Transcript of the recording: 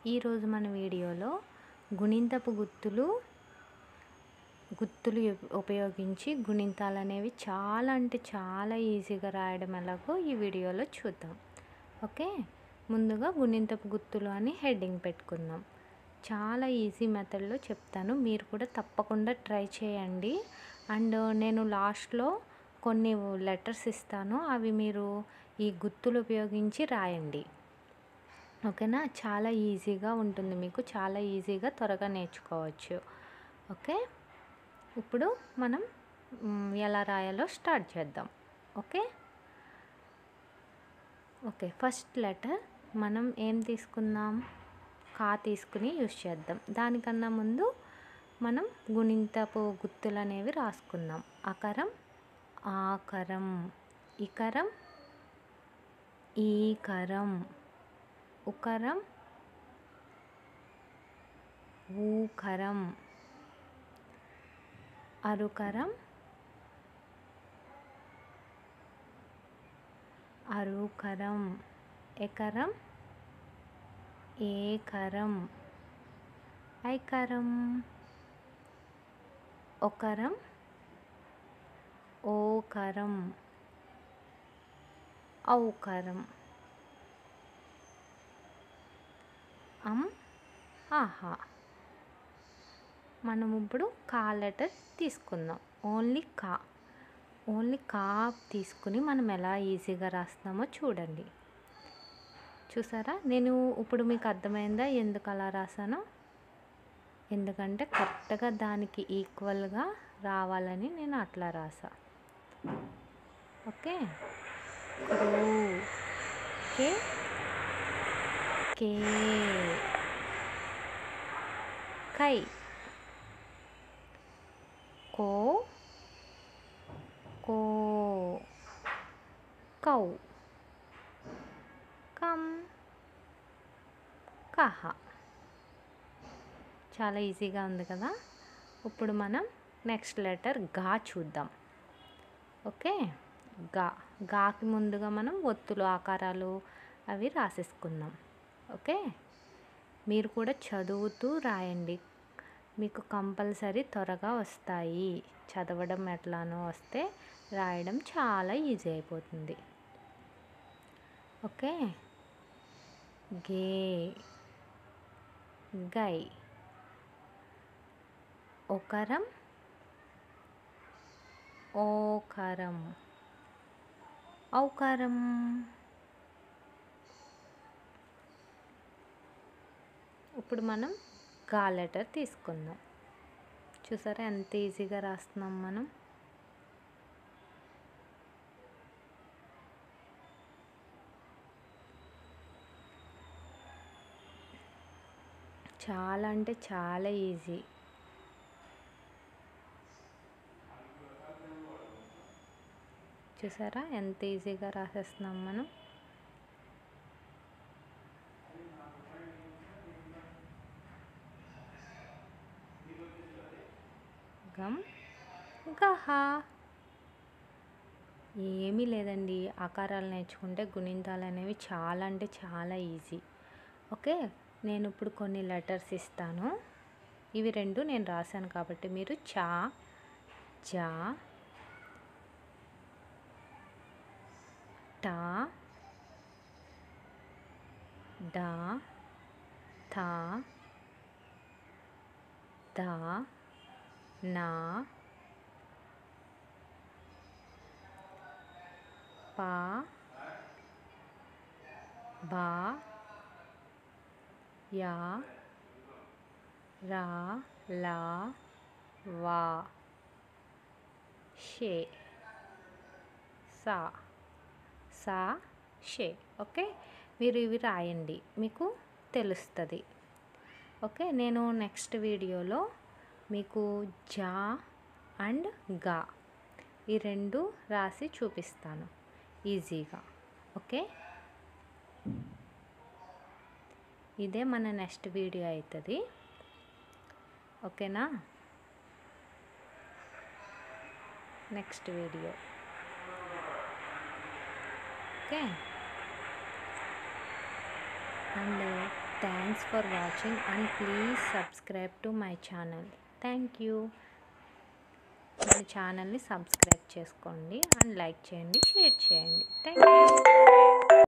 ఈరోజు మన వీడియోలో గుణింతపు గుర్తులు గుర్తులు ఉప్- ఉపయోగించి గుణింతాలు అనేవి చాలా అంటే చాలా ఈజీగా రాయడం ఎలాగో ఈ వీడియోలో చూద్దాం ఓకే ముందుగా గుణింతపు గుర్తులు అని హెడ్డింగ్ పెట్టుకుందాం చాలా ఈజీ మెథడ్లో చెప్తాను మీరు కూడా తప్పకుండా ట్రై చేయండి అండ్ నేను లాస్ట్లో కొన్ని లెటర్స్ ఇస్తాను అవి మీరు ఈ గుర్తులు ఉపయోగించి రాయండి ఓకేనా చాలా ఈజీగా ఉంటుంది మీకు చాలా ఈజీగా త్వరగా నేర్చుకోవచ్చు ఓకే ఇప్పుడు మనం మ్, ఎలా రాయాలో స్టార్ట్ చేద్దాం ఓకే ఓకే ఫస్ట్ లెటర్ మనం ఏం తీసుకుందాం కా తీసుకుని యూస్ చేద్దాం దానికన్నా ముందు మనం గుణింతపు గుర్తులు అనేవి రాసుకుందాం అకరం ఆకరం ఇకరం ఈకరం ఉకరం ఊకరం అరుకరం అరుకరం ఎకరం ఏకరం ఐకరం ఒకరం ఓకరం ఔకరం అం ఆహా మనం ఇప్పుడు కా లెటర్ తీసుకుందాం ఓన్లీ కా ఓన్లీ కా తీసుకుని మనం ఎలా ఈజీగా రాస్తామో చూడండి చూసారా నేను ఇప్పుడు మీకు అర్థమైందా ఎందుకు అలా రాసానో ఎందుకంటే కరెక్ట్గా దానికి ఈక్వల్గా రావాలని నేను అట్లా రాసా ఓకే క్రూ కే కే కై కో కో కౌ కం కహ చాలా ఈజీగా ఉంది కదా ఇప్పుడు మనం నెక్స్ట్ లెటర్ గా చూద్దాం ఓకే గా గాకి ముందుగా మనం ఒత్తులు ఆకారాలు అవి రాసేసుకుందాం ఓకే మీరు కూడా చదువుతూ రాయండి మీకు కంపల్సరీ త్వరగా వస్తాయి చదవడం ఎట్లానో వస్తే రాయడం చాలా ఈజీ అయిపోతుంది ఓకే గే గై ఒకరం ఓకరం ఔకారం ఇప్పుడు మనం గా లెటర్ తీసుకుందాం చూసారా ఎంత ఈజీగా రాస్తున్నాం మనం చాలా అంటే చాలా ఈజీ చూసారా ఎంత ఈజీగా రాసేస్తున్నాం మనం గమ్ గహ ఏమీ లేదండి ఆకారాలు నేర్చుకుంటే గుణింతాలు అనేవి చాలా అంటే చాలా ఈజీ ఓకే నేను ఇప్పుడు కొన్ని లెటర్స్ ఇస్తాను ఇవి రెండు నేను రాశాను కాబట్టి మీరు చా జా టా డా థా దా నా పా బా యా రా లా వా షే సా సా షే ఓకే మీరు ఇవి రాయండి మీకు తెలుస్తుంది ఓకే నేను నెక్స్ట్ వీడియోలో మీకు జా అండ్ గా ఈ రెండు రాసి చూపిస్తాను ఈజీగా ఓకే ఇదే మన నెక్స్ట్ వీడియో అవుతుంది ఓకేనా next video okay and thanks for watching and please subscribe to my channel thank you మన ఛానల్ని సబ్స్క్రైబ్ చేసుకోండి అండ్ లైక్ చేయండి షేర్ చేయండి థ్యాంక్ యూ